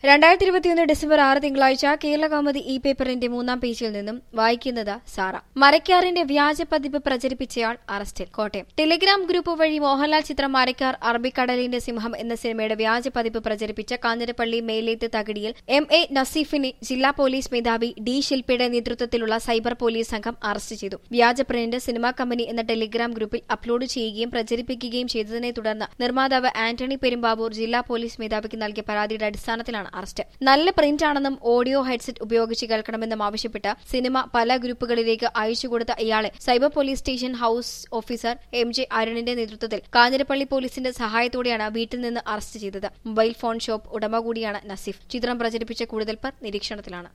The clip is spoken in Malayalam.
രണ്ടായിരത്തി ഇരുപത്തിയൊന്ന് ഡിസംബർ ആറ് തിങ്കളാഴ്ച കേരള കൗമുദി ഇ പേപ്പറിന്റെ മൂന്നാം പേജിൽ നിന്നും വായിക്കുന്നത് സാറ മരക്കാറിന്റെ വ്യാജ പതിപ്പ് പ്രചരിപ്പിച്ചയാൾ അറസ്റ്റിൽ കോട്ടയം ടെലിഗ്രാം ഗ്രൂപ്പ് വഴി മോഹൻലാൽ ചിത്രം മരക്കാർ അറബിക്കടലിന്റെ സിംഹം എന്ന സിനിമയുടെ വ്യാജ പതിപ്പ് പ്രചരിപ്പിച്ച കാഞ്ഞിരപ്പള്ളി മേലേത്ത് തകിടിയിൽ എം എ നസീഫിനെ ജില്ലാ പോലീസ് മേധാവി ഡി ശില്പയുടെ നേതൃത്വത്തിലുള്ള സൈബർ പോലീസ് സംഘം അറസ്റ്റ് ചെയ്തു വ്യാജ പ്രിന്റ് സിനിമാ കമ്പനി എന്ന ടെലിഗ്രാം ഗ്രൂപ്പിൽ അപ്ലോഡ് ചെയ്യുകയും പ്രചരിപ്പിക്കുകയും ചെയ്തതിനെ തുടർന്ന് നിർമ്മാതാവ് ആന്റണി പെരുമ്പാവൂർ ജില്ലാ പോലീസ് മേധാവിക്ക് നൽകിയ പരാതിയുടെ അടിസ്ഥാനത്തിലാണ് അറസ്റ്റ് നല്ല പ്രിന്റ് ആണെന്നും ഓഡിയോ ഹെഡ്സെറ്റ് ഉപയോഗിച്ച് കേൾക്കണമെന്നും ആവശ്യപ്പെട്ട് സിനിമ പല ഗ്രൂപ്പുകളിലേക്ക് അയച്ചുകൊടുത്ത ഇയാളെ cyber police station house officer M J അരുണിന്റെ നേതൃത്വത്തിൽ കാഞ്ഞിരപ്പള്ളി പോലീസിന്റെ സഹായത്തോടെയാണ് വീട്ടിൽ നിന്ന് അറസ്റ്റ് ചെയ്തത് മൊബൈൽ ഫോൺ ഷോപ്പ് ഉടമ കൂടിയാണ് നസീഫ് ചിത്രം പ്രചരിപ്പിച്ച കൂടുതൽ പേർ നിരീക്ഷണത്തിലാണ്